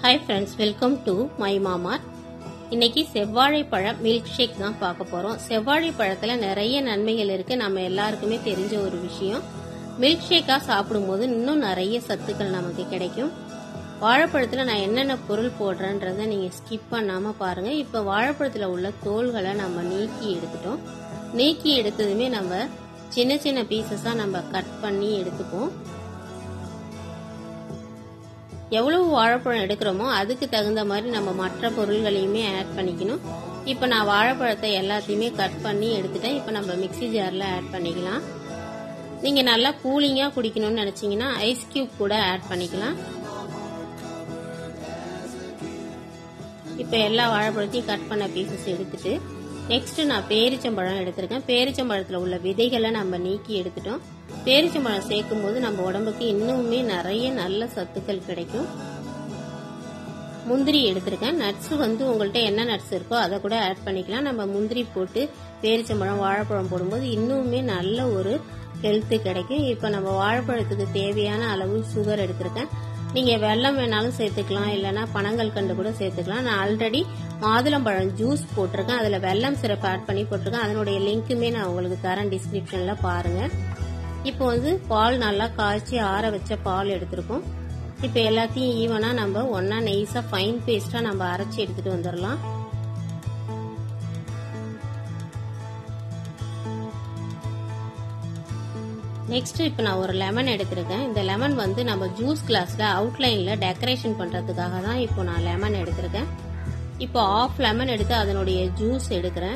hi friends welcome to my மாமார் இன்னைக்கு செவ்வாழைப்பழ மில்க் ஷேக் தான் பார்க்க போறோம் செவ்வாழைப்பழத்துல நிறைய நன்மைகள் இருக்கு நம்ம எல்லாருக்குமே தெரிஞ்ச ஒரு விஷயம் மில்க் ஷேக்கா சாப்பிடும்போது இன்னும் நிறைய சத்துக்கள் நமக்கு கிடைக்கும் வாழைப்பழத்துல நான் என்னென்ன பொருள் போடுறேன்றத நீங்க ஸ்கிப் பண்ணாம பாருங்க இப்ப வாழைப்பழத்துல உள்ள தோல்களை நம்ம நீக்கி எடுத்துட்டோம் நீக்கி எடுத்ததுமே நம்ம சின்ன சின்ன பீசஸா நம்ம கட் பண்ணி எடுத்துப்போம் எவ்வளவு வாழைப்பழம் எடுக்கிறோமோ அதுக்கு தகுந்த மாதிரி நம்ம மற்ற பொருள்களையுமே ஆட் பண்ணிக்கணும் இப்போ நான் வாழைப்பழத்தை எல்லாத்தையுமே கட் பண்ணி எடுத்துட்டேன் இப்போ நம்ம மிக்சி ஜாரில் ஆட் பண்ணிக்கலாம் நீங்கள் நல்லா கூலிங்காக குடிக்கணும்னு நினச்சிங்கன்னா ஐஸ் கியூப் கூட ஆட் பண்ணிக்கலாம் இப்போ எல்லா வாழைப்பழத்தையும் கட் பண்ண பீசஸ் எடுத்துட்டு நெக்ஸ்ட் நான் பேரிச்சம்பழம் எடுத்திருக்கேன் பேரிச்சம்பழத்தில் உள்ள விதைகளை நம்ம நீக்கி எடுத்துட்டோம் பேரிச்சம்பழம் சேர்க்கும் போது நம்ம உடம்புக்கு இன்னுமே நிறைய நல்ல சத்துக்கள் கிடைக்கும் முந்திரி எடுத்திருக்கேன் நட்ஸ் வந்து உங்கள்கிட்ட என்ன நட்ஸ் இருக்கோ அதை கூட ஆட் பண்ணிக்கலாம் நம்ம முந்திரி போட்டு பேரிச்சம்பழம் வாழைப்பழம் போடும்போது இன்னுமே நல்ல ஒரு ஹெல்த்து கிடைக்கும் இப்போ நம்ம வாழைப்பழத்துக்கு தேவையான அளவு சுகர் எடுத்திருக்கேன் நீங்கள் வெல்லம் வேணாலும் சேர்த்துக்கலாம் இல்லைன்னா பனங்கள் கண்டு கூட சேர்த்துக்கலாம் நான் ஆல்ரெடி மாதுளம்பழம் ஜூஸ் போட்டிருக்கேன் அதில் வெல்லம் சிறப்பு ஆட் பண்ணி போட்டிருக்கேன் அதனுடைய லிங்க்குமே நான் உங்களுக்கு தரேன் டிஸ்கிரிப்ஷனில் பாருங்கள் இப்போ வந்து பால் நல்லா காய்ச்சி ஆற வச்ச பால் எடுத்திருக்கோம் இப்போ எல்லாத்தையும் ஈவனாக நம்ம ஒன்றா நெய்ஸாக ஃபைன் பேஸ்ட்டாக நம்ம அரைச்சி எடுத்துகிட்டு வந்துடலாம் நெக்ஸ்ட் இப்போ நான் ஒரு லெமன் எடுத்திருக்கேன் இந்த லெமன் வந்து நம்ம ஜூஸ் கிளாஸில் அவுட்லைனில் டெக்கரேஷன் பண்ணுறதுக்காக தான் இப்போ நான் லெமன் எடுத்திருக்கேன் இப்போ ஆஃப் லெமன் எடுத்து அதனுடைய ஜூஸ் எடுக்கிறேன்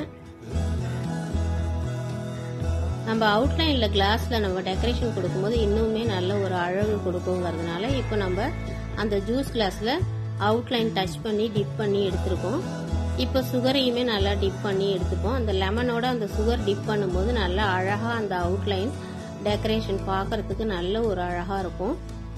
நம்ம அவுட்லைனில் கிளாஸில் நம்ம டெக்கரேஷன் கொடுக்கும்போது இன்னுமே நல்ல ஒரு அழகு கொடுக்குங்கிறதுனால இப்போ நம்ம அந்த ஜூஸ் கிளாஸில் அவுட்லைன் டச் பண்ணி டிப் பண்ணி எடுத்திருக்கோம் இப்போ சுகரையுமே நல்லா டிப் பண்ணி எடுத்துப்போம் அந்த லெமனோட அந்த சுகர் டிப் பண்ணும்போது நல்லா அழகாக அந்த அவுட்லைன் டெக்கரேஷன் பார்க்கறதுக்கு நல்ல ஒரு அழகாக இருக்கும்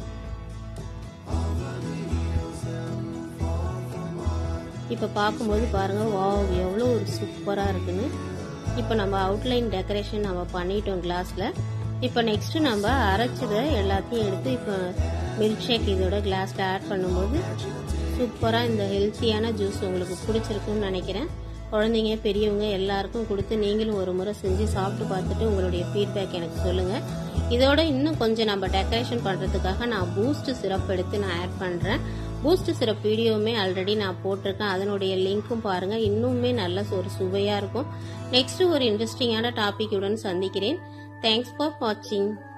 இப்போ பார்க்கும்போது பாருங்கள் வா எவ்வளோ ஒரு சூப்பராக இருக்குன்னு இப்போ நம்ம அவுட்லைன் டெக்கரேஷன் நம்ம பண்ணிட்டோம் கிளாஸில் இப்போ நெக்ஸ்ட்டு நம்ம அரைச்சதை எல்லாத்தையும் எடுத்து இப்போ மில்க் ஷேக் இதோட கிளாஸில் ஆட் பண்ணும்போது சூப்பராக இந்த ஹெல்த்தியான ஜூஸ் உங்களுக்கு பிடிச்சிருக்குன்னு நினைக்கிறேன் குழந்தைங்க பெரியவங்க எல்லாருக்கும் கொடுத்து நீங்களும் ஒரு முறை செஞ்சு சாப்பிட்டு பார்த்துட்டு உங்களுடைய ஃபீட்பேக் எனக்கு சொல்லுங்கள் இதோட இன்னும் கொஞ்சம் நம்ம டெக்கரேஷன் பண்ணுறதுக்காக நான் பூஸ்ட் சிரப் எடுத்து நான் ஆட் பண்ணுறேன் பூஸ்ட் சிரப் வீடியோவுமே ஆல்ரெடி நான் போட்டிருக்கேன் அதனுடைய லிங்க்கும் பாருங்கள் இன்னுமே நல்ல ஒரு சுவையாக இருக்கும் நெக்ஸ்ட் ஒரு இன்ட்ரெஸ்டிங்கான டாபிக்குடன் சந்திக்கிறேன் தேங்க்ஸ் ஃபார் வாட்சிங்